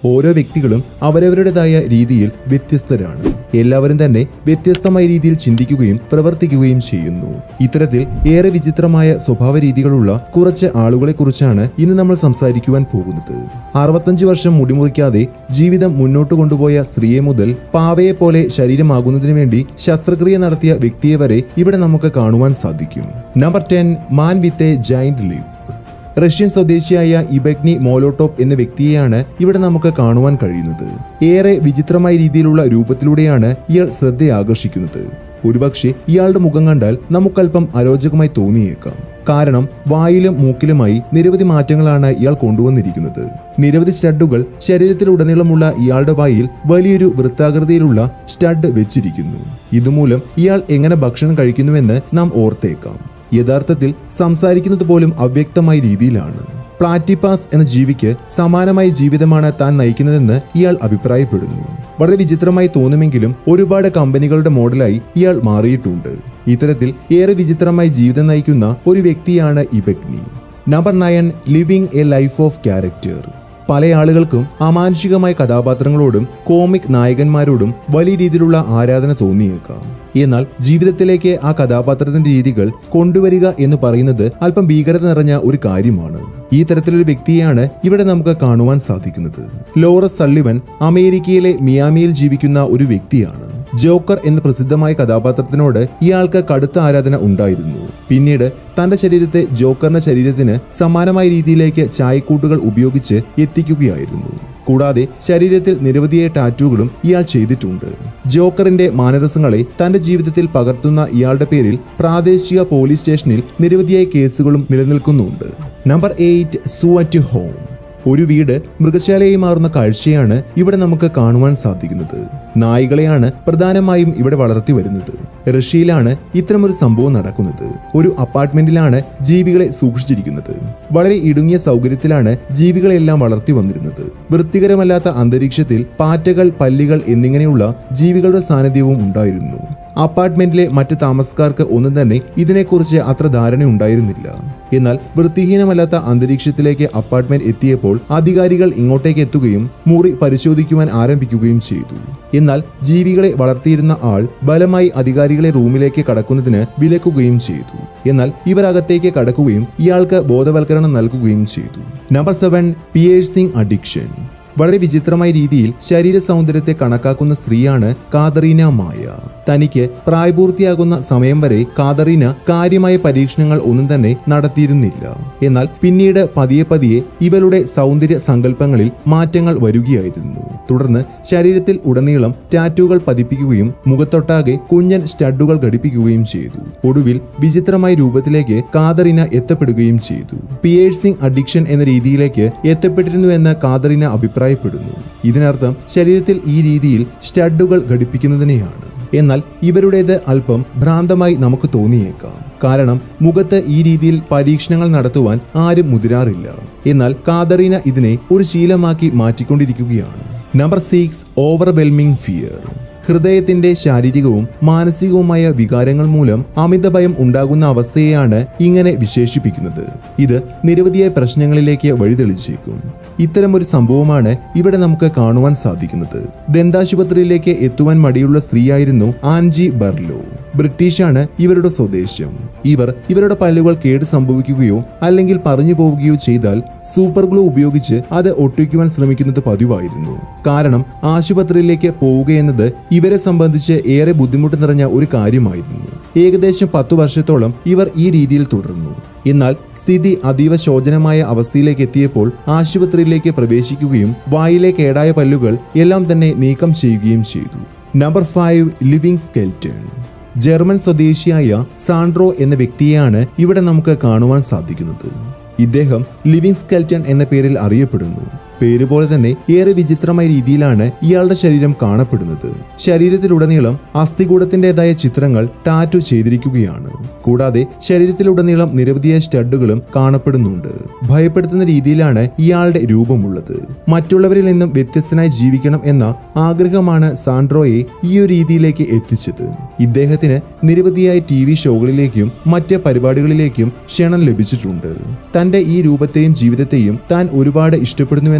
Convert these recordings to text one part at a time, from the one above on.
ഓരോ വ്യക്തികളും അവരവരുടേതായ രീതിയിൽ വ്യത്യസ്തരാണ് എല്ലാവരും തന്നെ വ്യത്യസ്തമായ രീതിയിൽ ചിന്തിക്കുകയും പ്രവർത്തിക്കുകയും ചെയ്യുന്നു ഇത്തരത്തിൽ ഏറെ വിചിത്രമായ സ്വഭാവ രീതികളുള്ള കുറച്ച് ആളുകളെ കുറിച്ചാണ് ഇന്ന് നമ്മൾ സംസാരിക്കുവാൻ പോകുന്നത് അറുപത്തഞ്ച് വർഷം മുടിമുറിക്കാതെ ജീവിതം മുന്നോട്ട് കൊണ്ടുപോയ സ്ത്രീയെ മുതൽ പാവയെ പോലെ ശരീരമാകുന്നതിന് വേണ്ടി ശസ്ത്രക്രിയ നടത്തിയ വ്യക്തിയെ വരെ ഇവിടെ നമുക്ക് കാണുവാൻ സാധിക്കും number ten man with a giant liver Russian സ്വദേശിയായ ഇബഗ്നി മോലോട്ടോപ്പ് എന്ന വ്യക്തിയെയാണ് ഇവിടെ നമുക്ക് കാണുവാൻ കഴിയുന്നത് ഏറെ വിചിത്രമായ രീതിയിലുള്ള രൂപത്തിലൂടെയാണ് ഇയാൾ ശ്രദ്ധ ആകർഷിക്കുന്നത് ഒരുപക്ഷെ ഇയാളുടെ മുഖം കണ്ടാൽ നമുക്കല്പം അരോചകമായി തോന്നിയേക്കാം കാരണം വായിലും മൂക്കിലുമായി നിരവധി മാറ്റങ്ങളാണ് ഇയാൾ കൊണ്ടുവന്നിരിക്കുന്നത് നിരവധി സ്റ്റഡുകൾ ശരീരത്തിലുടനീളമുള്ള ഇയാളുടെ വായിൽ വലിയൊരു വൃത്താകൃതിയിലുള്ള സ്റ്റഡ് വെച്ചിരിക്കുന്നു ഇതുമൂലം ഇയാൾ എങ്ങനെ ഭക്ഷണം കഴിക്കുന്നുവെന്ന് നാം ഓർത്തേക്കാം യഥാർത്ഥത്തിൽ സംസാരിക്കുന്നത് പോലും അവ്യക്തമായ രീതിയിലാണ് പ്ലാറ്റിപ്പാസ് എന്ന ജീവിക്ക് സമാനമായ ജീവിതമാണ് താൻ നയിക്കുന്നതെന്ന് ഇയാൾ അഭിപ്രായപ്പെടുന്നു വളരെ വിചിത്രമായി തോന്നുമെങ്കിലും ഒരുപാട് കമ്പനികളുടെ മോഡലായി ഇയാൾ മാറിയിട്ടുണ്ട് ഇത്തരത്തിൽ ഏറെ വിചിത്രമായി ജീവിതം നയിക്കുന്ന ഒരു വ്യക്തിയാണ് ഇബഗ്നി number nine living a life of character പല ആളുകൾക്കും അമാനുഷികമായ കഥാപാത്രങ്ങളോടും കോമിക് നായകന്മാരോടും വലിയ രീതിയിലുള്ള ആരാധന തോന്നിയേക്കാം എന്നാൽ ജീവിതത്തിലേക്ക് ആ കഥാപാത്രത്തിന്റെ രീതികൾ കൊണ്ടുവരിക എന്ന് പറയുന്നത് അല്പം ഭീകരത നിറഞ്ഞ ഒരു കാര്യമാണ് ഈ തരത്തിലൊരു വ്യക്തിയെയാണ് ഇവിടെ നമുക്ക് കാണുവാൻ സാധിക്കുന്നത് ലോറസ് സള്ളിവൻ അമേരിക്കയിലെ മിയാമിയിൽ ജീവിക്കുന്ന ഒരു വ്യക്തിയാണ് ജോക്കർ എന്ന പ്രസിദ്ധമായ കഥാപാത്രത്തിനോട് ഇയാൾക്ക് കടുത്ത ആരാധന ഉണ്ടായിരുന്നു പിന്നീട് തന്റെ ശരീരത്തെ ജോക്കറിന്റെ ശരീരത്തിന് സമാനമായ രീതിയിലേക്ക് ചായക്കൂട്ടുകൾ ഉപയോഗിച്ച് എത്തിക്കുകയായിരുന്നു കൂടാതെ ശരീരത്തിൽ നിരവധിയായ ടാറ്റൂകളും ഇയാൾ ചെയ്തിട്ടുണ്ട് ജോക്കറിന്റെ മാനരസങ്ങളെ തന്റെ ജീവിതത്തിൽ പകർത്തുന്ന ഇയാളുടെ പേരിൽ പ്രാദേശിക പോലീസ് സ്റ്റേഷനിൽ നിരവധിയായ കേസുകളും നിലനിൽക്കുന്നുണ്ട് നമ്പർ എയ്റ്റ് സുവറ്റ് ഹോം ഒരു വീട് മൃഗശാലയായി മാറുന്ന കാഴ്ചയാണ് ഇവിടെ നമുക്ക് കാണുവാൻ സാധിക്കുന്നത് നായ്കളെയാണ് പ്രധാനമായും ഇവിടെ വളർത്തി വരുന്നത് റഷ്യയിലാണ് ഇത്തരമൊരു സംഭവം നടക്കുന്നത് ഒരു അപ്പാർട്ട്മെന്റിലാണ് ജീവികളെ സൂക്ഷിച്ചിരിക്കുന്നത് വളരെ ഇടുങ്ങിയ സൗകര്യത്തിലാണ് ജീവികളെല്ലാം വളർത്തി വന്നിരുന്നത് വൃത്തികരമല്ലാത്ത അന്തരീക്ഷത്തിൽ പാറ്റകൾ പല്ലികൾ എന്നിങ്ങനെയുള്ള ജീവികളുടെ സാന്നിധ്യവും ഉണ്ടായിരുന്നു അപ്പാർട്ട്മെന്റിലെ മറ്റ് താമസക്കാർക്ക് ഒന്നും തന്നെ ഇതിനെക്കുറിച്ച് അത്ര ധാരണ ഉണ്ടായിരുന്നില്ല എന്നാൽ വൃത്തിഹീനമല്ലാത്ത അന്തരീക്ഷത്തിലേക്ക് അപ്പാർട്ട്മെന്റ് എത്തിയപ്പോൾ അധികാരികൾ ഇങ്ങോട്ടേക്ക് എത്തുകയും മുറി പരിശോധിക്കുവാൻ ആരംഭിക്കുകയും ചെയ്തു എന്നാൽ ജീവികളെ വളർത്തിയിരുന്ന ആൾ ബലമായി അധികാരികളെ റൂമിലേക്ക് കടക്കുന്നതിന് വിലക്കുകയും ചെയ്തു എന്നാൽ ഇവർ അകത്തേക്ക് കടക്കുകയും ഇയാൾക്ക് ബോധവൽക്കരണം നൽകുകയും ചെയ്തു നമ്പർ സെവൻ പിയേഴ്സിംഗ് അഡിക്ഷൻ വളരെ വിചിത്രമായ രീതിയിൽ ശരീര സൗന്ദര്യത്തെ കണക്കാക്കുന്ന സ്ത്രീയാണ് കാതറീന മായ തനിക്ക് പ്രായപൂർത്തിയാകുന്ന സമയം വരെ കാതറീന കാര്യമായ പരീക്ഷണങ്ങൾ ഒന്നും തന്നെ നടത്തിയിരുന്നില്ല എന്നാൽ പിന്നീട് പതിയെ പതിയെ ഇവരുടെ സൗന്ദര്യ സങ്കല്പങ്ങളിൽ മാറ്റങ്ങൾ വരികയായിരുന്നു തുടർന്ന് ശരീരത്തിൽ ഉടനീളം ടാറ്റൂകൾ പതിപ്പിക്കുകയും മുഖത്തൊട്ടാകെ കുഞ്ഞൻ സ്റ്റഡുകൾ ഘടിപ്പിക്കുകയും ചെയ്തു ഒടുവിൽ വിചിത്രമായ രൂപത്തിലേക്ക് കാതറിന എത്തപ്പെടുകയും ചെയ്തു പിയേഴ്സിംഗ് അഡിക്ഷൻ എന്ന രീതിയിലേക്ക് എത്തപ്പെട്ടിരുന്നുവെന്ന് കാതറിന അഭിപ്രായപ്പെടുന്നു ഇതിനർത്ഥം ശരീരത്തിൽ ഈ രീതിയിൽ സ്റ്റഡുകൾ ഘടിപ്പിക്കുന്നതിനെയാണ് എന്നാൽ ഇവരുടേത് അല്പം ഭ്രാന്തമായി നമുക്ക് തോന്നിയേക്കാം കാരണം മുഖത്ത് ഈ രീതിയിൽ പരീക്ഷണങ്ങൾ നടത്തുവാൻ ആരും മുതിരാറില്ല എന്നാൽ കാതറീന ഇതിനെ ഒരു ശീലമാക്കി മാറ്റിക്കൊണ്ടിരിക്കുകയാണ് നമ്പർ സിക്സ് ഓവർവെൽമിംഗ് ഫിയർ ഹൃദയത്തിന്റെ ശാരീരികവും മാനസികവുമായ വികാരങ്ങൾ മൂലം അമിത ഭയം ഉണ്ടാകുന്ന അവസ്ഥയെയാണ് ഇങ്ങനെ വിശേഷിപ്പിക്കുന്നത് ഇത് നിരവധിയായ പ്രശ്നങ്ങളിലേക്ക് വഴിതെളിച്ചേക്കും ഇത്തരമൊരു സംഭവമാണ് ഇവിടെ നമുക്ക് കാണുവാൻ സാധിക്കുന്നത് ദന്താശുപത്രിയിലേക്ക് എത്തുവാൻ മടിയുള്ള സ്ത്രീയായിരുന്നു ആൻജി ബർലോ ബ്രിട്ടീഷാണ് ഇവരുടെ സ്വദേശം ഇവർ ഇവരുടെ പല്ലുകൾ കേട് സംഭവിക്കുകയോ അല്ലെങ്കിൽ പറഞ്ഞു പോവുകയോ ചെയ്താൽ സൂപ്പർ ഗ്ലൂ ഉപയോഗിച്ച് അത് ഒട്ടിക്കുവാൻ ശ്രമിക്കുന്നത് പതിവായിരുന്നു കാരണം ആശുപത്രിയിലേക്ക് പോവുകയെന്നത് ഇവരെ സംബന്ധിച്ച് ഏറെ ബുദ്ധിമുട്ട് നിറഞ്ഞ ഒരു കാര്യമായിരുന്നു ഏകദേശം പത്തു വർഷത്തോളം ഇവർ ഈ രീതിയിൽ തുടർന്നു എന്നാൽ സ്ഥിതി അതീവ ശോചനമായ അവസ്ഥയിലേക്ക് എത്തിയപ്പോൾ ആശുപത്രിയിലേക്ക് പ്രവേശിക്കുകയും വായിലെ കേടായ പല്ലുകൾ എല്ലാം തന്നെ നീക്കം ചെയ്യുകയും ചെയ്തു number five living skeleton German സ്വദേശിയായ സാൻഡ്രോ എന്ന വ്യക്തിയെയാണ് ഇവിടെ നമുക്ക് കാണുവാൻ സാധിക്കുന്നത് ഇദ്ദേഹം ലിവിംഗ് സ്കെൽറ്റൺ എന്ന പേരിൽ അറിയപ്പെടുന്നു പേര് പോലെ തന്നെ ഏറെ വിചിത്രമായ രീതിയിലാണ് ഇയാളുടെ ശരീരം കാണപ്പെടുന്നത് ശരീരത്തിലുടനീളം അസ്ഥികൂടത്തിൻ്റെതായ ചിത്രങ്ങൾ ടാറ്റു ചെയ്തിരിക്കുകയാണ് കൂടാതെ ശരീരത്തിലുടനീളം നിരവധിയായ സ്റ്റഡുകളും കാണപ്പെടുന്നുണ്ട് ഭയപ്പെടുത്തുന്ന രീതിയിലാണ് ഇയാളുടെ രൂപമുള്ളത് മറ്റുള്ളവരിൽ നിന്നും വ്യത്യസ്തനായി ജീവിക്കണം എന്ന ആഗ്രഹമാണ് സാൻഡ്രോയെ ഈ ഒരു രീതിയിലേക്ക് എത്തിച്ചത് ഇദ്ദേഹത്തിന് നിരവധിയായ ടി വി ഷോകളിലേക്കും മറ്റ് പരിപാടികളിലേക്കും ക്ഷണം ലഭിച്ചിട്ടുണ്ട് തന്റെ ഈ രൂപത്തെയും ജീവിതത്തെയും താൻ ഒരുപാട് ഇഷ്ടപ്പെടുന്നുവെന്നാണ്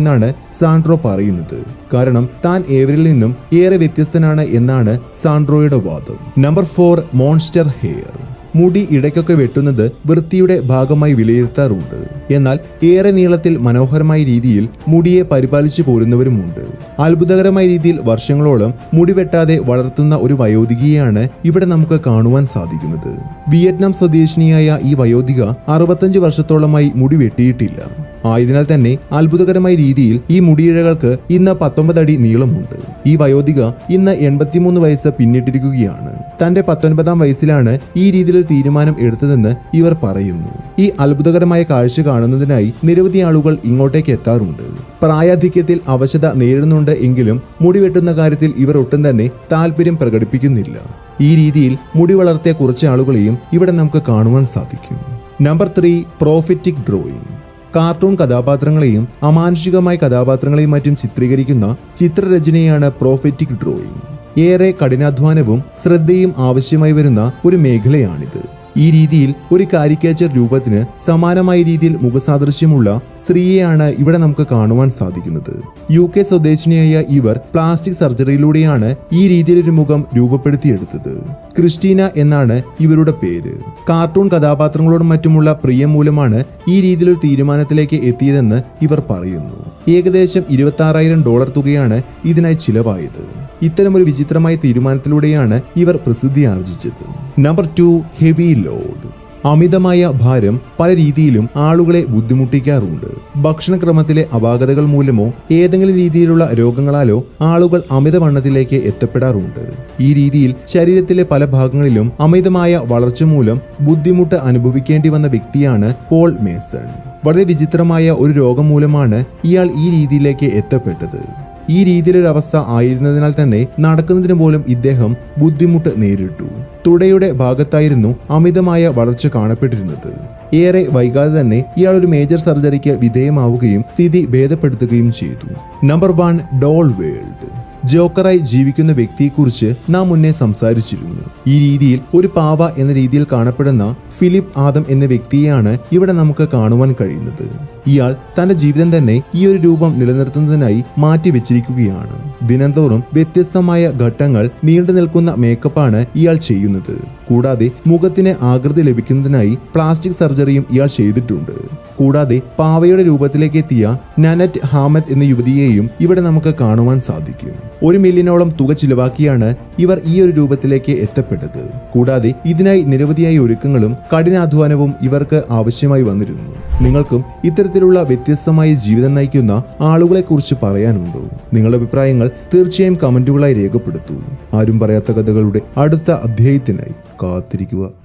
എന്നാണ് സാൻഡ്രോ പറയുന്നത് കാരണം താൻ ഏവരിൽ നിന്നും ഏറെ വ്യത്യസ്തനാണ് എന്നാണ് സാൻഡ്രോയുടെ വാദം നമ്പർ ഫോർ മോൺസ്റ്റർ ഹെയർ മുടി ഇടയ്ക്കൊക്കെ വെട്ടുന്നത് വൃത്തിയുടെ ഭാഗമായി വിലയിരുത്താറുണ്ട് എന്നാൽ ഏറെ നീളത്തിൽ മനോഹരമായ രീതിയിൽ മുടിയെ പരിപാലിച്ചു പോരുന്നവരുമുണ്ട് അത്ഭുതകരമായ രീതിയിൽ വർഷങ്ങളോളം മുടി വെട്ടാതെ വളർത്തുന്ന ഒരു വയോധികയെയാണ് ഇവിടെ നമുക്ക് കാണുവാൻ സാധിക്കുന്നത് വിയറ്റ്നാം സ്വദേശിനിയായ ഈ വയോധിക അറുപത്തഞ്ച് വർഷത്തോളമായി മുടി വെട്ടിയിട്ടില്ല ആയതിനാൽ തന്നെ അത്ഭുതകരമായ രീതിയിൽ ഈ മുടിയിഴകൾക്ക് ഇന്ന് പത്തൊമ്പത് അടി നീളമുണ്ട് ഈ വയോധിക ഇന്ന് എൺപത്തിമൂന്ന് വയസ്സ് പിന്നിട്ടിരിക്കുകയാണ് തന്റെ പത്തൊൻപതാം വയസ്സിലാണ് ഈ രീതിയിൽ തീരുമാനം എടുത്തതെന്ന് ഇവർ പറയുന്നു ഈ അത്ഭുതകരമായ കാഴ്ച കാണുന്നതിനായി നിരവധി ആളുകൾ ഇങ്ങോട്ടേക്ക് എത്താറുണ്ട് പ്രായാധിക്യത്തിൽ അവശത നേരിടുന്നുണ്ട് എങ്കിലും മുടി വെട്ടുന്ന കാര്യത്തിൽ ഇവർ ഒട്ടും തന്നെ താല്പര്യം പ്രകടിപ്പിക്കുന്നില്ല ഈ രീതിയിൽ മുടി വളർത്തിയ കുറച്ച് ആളുകളെയും ഇവിടെ നമുക്ക് കാണുവാൻ സാധിക്കും number three prophetic drawing cartoon കഥാപാത്രങ്ങളെയും അമാനുഷികമായ കഥാപാത്രങ്ങളെയും മറ്റും ചിത്രീകരിക്കുന്ന ചിത്രരചനയാണ് പ്രോഫറ്റിക് ഡ്രോയിങ് ഏറെ കഠിനാധ്വാനവും ശ്രദ്ധയും ആവശ്യമായി വരുന്ന ഒരു മേഖലയാണിത് ഈ രീതിയിൽ ഒരു കാരിക്കേച്ചർ രൂപത്തിന് സമാനമായ രീതിയിൽ മുഖസാദൃശ്യമുള്ള സ്ത്രീയെയാണ് ഇവിടെ നമുക്ക് കാണുവാൻ സാധിക്കുന്നത് യു കെ സ്വദേശിനിയായ ഇവർ പ്ലാസ്റ്റിക് സർജറിയിലൂടെയാണ് ഈ രീതിയിലൊരു മുഖം രൂപപ്പെടുത്തിയെടുത്തത് ക്രിസ്റ്റീന എന്നാണ് ഇവരുടെ പേര് കാർട്ടൂൺ കഥാപാത്രങ്ങളോടും മറ്റുമുള്ള പ്രിയം മൂലമാണ് ഈ രീതിയിലൊരു തീരുമാനത്തിലേക്ക് എത്തിയതെന്ന് ഇവർ പറയുന്നു ഏകദേശം ഇരുപത്തി ആറായിരം ഡോളർ തുകയാണ് ഇതിനായി ചിലവായത് ഇത്തരമൊരു വിചിത്രമായ തീരുമാനത്തിലൂടെയാണ് ഇവർ പ്രസിദ്ധി ആർജിച്ചത് നമ്പർ ടു ഹെവി ലോഡ് അമിതമായ ഭാരം പല രീതിയിലും ആളുകളെ ബുദ്ധിമുട്ടിക്കാറുണ്ട് ഭക്ഷണക്രമത്തിലെ അപാകതകൾ മൂലമോ ഏതെങ്കിലും രീതിയിലുള്ള രോഗങ്ങളാലോ ആളുകൾ അമിതവണ്ണത്തിലേക്ക് എത്തപ്പെടാറുണ്ട് ഈ രീതിയിൽ ശരീരത്തിലെ പല ഭാഗങ്ങളിലും അമിതമായ വളർച്ച മൂലം ബുദ്ധിമുട്ട് അനുഭവിക്കേണ്ടി വന്ന വ്യക്തിയാണ് പോൾ മേസൺ വളരെ വിചിത്രമായ ഒരു രോഗം മൂലമാണ് ഇയാൾ ഈ രീതിയിലേക്ക് എത്തപ്പെട്ടത് ഈ രീതിയിലൊരു അവസ്ഥ ആയിരുന്നതിനാൽ തന്നെ നടക്കുന്നതിന് പോലും ഇദ്ദേഹം ബുദ്ധിമുട്ട് നേരിട്ടു തുടയുടെ ഭാഗത്തായിരുന്നു അമിതമായ വളർച്ച കാണപ്പെട്ടിരുന്നത് ഏറെ വൈകാതെ തന്നെ ഇയാൾ ഒരു മേജർ സർജറിക്ക് വിധേയമാവുകയും സ്ഥിതി ഭേദപ്പെടുത്തുകയും ചെയ്തു നമ്പർ വൺ ഡോൾ വേൾഡ് ജോക്കറായി ജീവിക്കുന്ന വ്യക്തിയെക്കുറിച്ച് നാം മുന്നേ സംസാരിച്ചിരുന്നു ഈ രീതിയിൽ ഒരു പാവ എന്ന രീതിയിൽ കാണപ്പെടുന്ന ഫിലിപ്പ് ആദം എന്ന വ്യക്തിയെയാണ് ഇവിടെ നമുക്ക് കാണുവാൻ കഴിയുന്നത് ഇയാൾ തന്റെ ജീവിതം തന്നെ ഈ ഒരു രൂപം നിലനിർത്തുന്നതിനായി മാറ്റിവെച്ചിരിക്കുകയാണ് ദിനംതോറും വ്യത്യസ്തമായ ഘട്ടങ്ങൾ നീണ്ടു നിൽക്കുന്ന മേക്കപ്പാണ് ഇയാൾ ചെയ്യുന്നത് കൂടാതെ മുഖത്തിന് ആകൃതി ലഭിക്കുന്നതിനായി പ്ലാസ്റ്റിക് സർജറിയും ഇയാൾ ചെയ്തിട്ടുണ്ട് കൂടാതെ പാവയുടെ രൂപത്തിലേക്ക് എത്തിയ നനറ്റ് ഹാമത്ത് എന്ന യുവതിയെയും ഇവിടെ നമുക്ക് കാണുവാൻ സാധിക്കും ഒരു മില്യനോളം തുക ചിലവാക്കിയാണ് ഇവർ ഈ ഒരു രൂപത്തിലേക്ക് എത്തപ്പെട്ടത് കൂടാതെ ഇതിനായി നിരവധിയായ ഒരുക്കങ്ങളും കഠിനാധ്വാനവും ഇവർക്ക് ആവശ്യമായി വന്നിരുന്നു നിങ്ങൾക്കും ഇത്തരത്തിലുള്ള വ്യത്യസ്തമായ ജീവിതം നയിക്കുന്ന ആളുകളെ കുറിച്ച് പറയാനുണ്ടോ നിങ്ങളുടെ അഭിപ്രായങ്ങൾ തീർച്ചയായും കമന്റുകളായി രേഖപ്പെടുത്തൂ ആരും പറയാത്ത കഥകളുടെ അടുത്ത അധ്യായത്തിനായി കാത്തിരിക്കുക